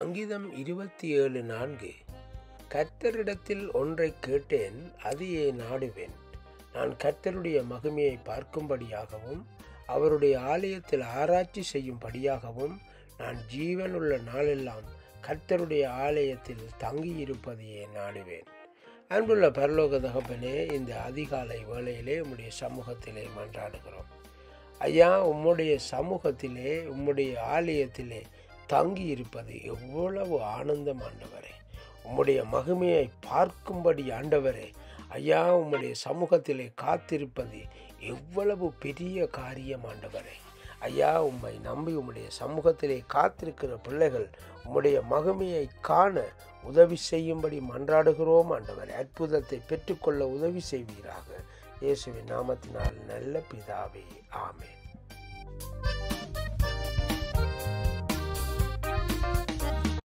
சங்கீதம் இருபத்தி ஏழு நான்கு கர்த்தரிடத்தில் ஒன்றை கேட்டேன் அதையே நாடுவேன் நான் கர்த்தருடைய மகிமையை பார்க்கும்படியாகவும் அவருடைய ஆலயத்தில் ஆராய்ச்சி செய்யும்படியாகவும் நான் ஜீவனுள்ள நாளெல்லாம் கர்த்தருடைய ஆலயத்தில் தங்கியிருப்பதையே நாடுவேன் அன்புள்ள பரலோக தகப்பனே இந்த அதிகாலை வேளையிலே உம்முடைய சமூகத்திலே மன்றாடுகிறோம் ஐயா உம்முடைய சமூகத்திலே உம்முடைய ஆலயத்திலே தங்கி இருப்பது எவ்வளவு ஆனந்தம் ஆண்டவரே உம்முடைய மகிமையை பார்க்கும்படி ஆண்டவரே ஐயா உம்முடைய சமூகத்திலே காத்திருப்பது எவ்வளவு பெரிய காரியம் ஆண்டவரே ஐயா உம்மை நம்பி உம்முடைய சமூகத்திலே காத்திருக்கிற பிள்ளைகள் உம்முடைய மகிமையை காண உதவி செய்யும்படி மன்றாடுகிறோம் ஆண்டவரே அற்புதத்தை பெற்றுக்கொள்ள உதவி செய்வீராக இயேசுவின் நாமத்தினால் நல்ல பிதாவே ஆமென்